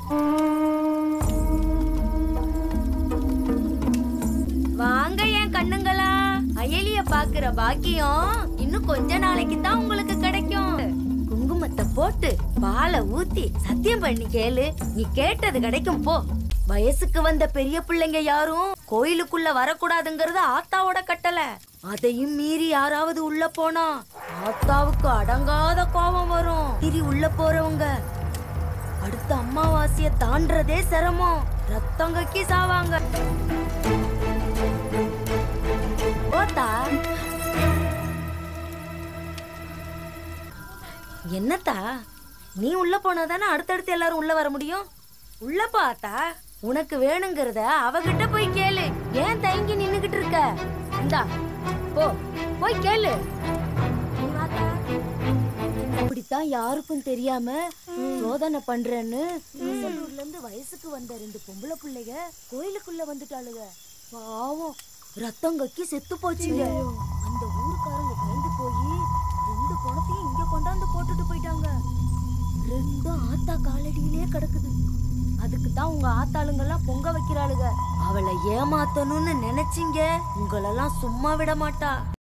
வாங்க என் கண்ணுங்களா அயலிய பாக்குற பாக்கியம் இன்னும் கொஞ்ச நாளைக்கு தான் உங்களுக்கு கிடைக்கும் குங்குமத்தை போட்டு பாலை ஊத்தி சத்தியம் பண்ணி கேளு நீ கேட்டது கிடைக்கும் போ வயசுக்கு வந்த பெரிய பிள்ளைங்க யாரும் கோயிலுக்குள்ள வரக்கூடாதுங்கிறது ஆத்தாவோட கட்டளை அதையும் மீறி யாராவது உள்ள போனா ஆத்தாவுக்கு அடங்காத கோபம் வரும் மீறி உள்ள போறவங்க அடுத்த அம்மாவாசைய தாண்டறதே சிரமம் ரத்தம் கக்கி சாவாங்க ஓத்தா என்னத்தா நீ உள்ள போனாதானே அடுத்தடுத்து எல்லாரும் உள்ள வர முடியும் உள்ள பாத்தா உனக்கு வேணுங்கிறத அவகிட்ட போய் கேளு ஏன் தயங்கி நின்னுகிட்டு இருக்க இந்தா போ போய் கேளு நீ வாத்தா. இப்படித்தான் யாருக்கும் தெரியாம சோதனை பண்றேன்னு ஈசலூர்ல இருந்து வயசுக்கு வந்த ரெண்டு பொம்பளை பிள்ளைங்க கோயிலுக்குள்ள வந்துட்டாளுங்க பாவம் ரத்தம் கக்கி செத்து போச்சுங்க அந்த ஊருக்காரங்க பயந்து போய் ரெண்டு குணத்தையும் இங்க கொண்டாந்து போட்டுட்டு போயிட்டாங்க ரெண்டும் ஆத்தா காலடியிலே கிடக்குது அதுக்கு தான் உங்க ஆத்தாளுங்க எல்லாம் பொங்க வைக்கிறாளுங்க அவளை ஏமாத்தணும்னு நினைச்சீங்க உங்களெல்லாம் சும்மா விட மாட்டா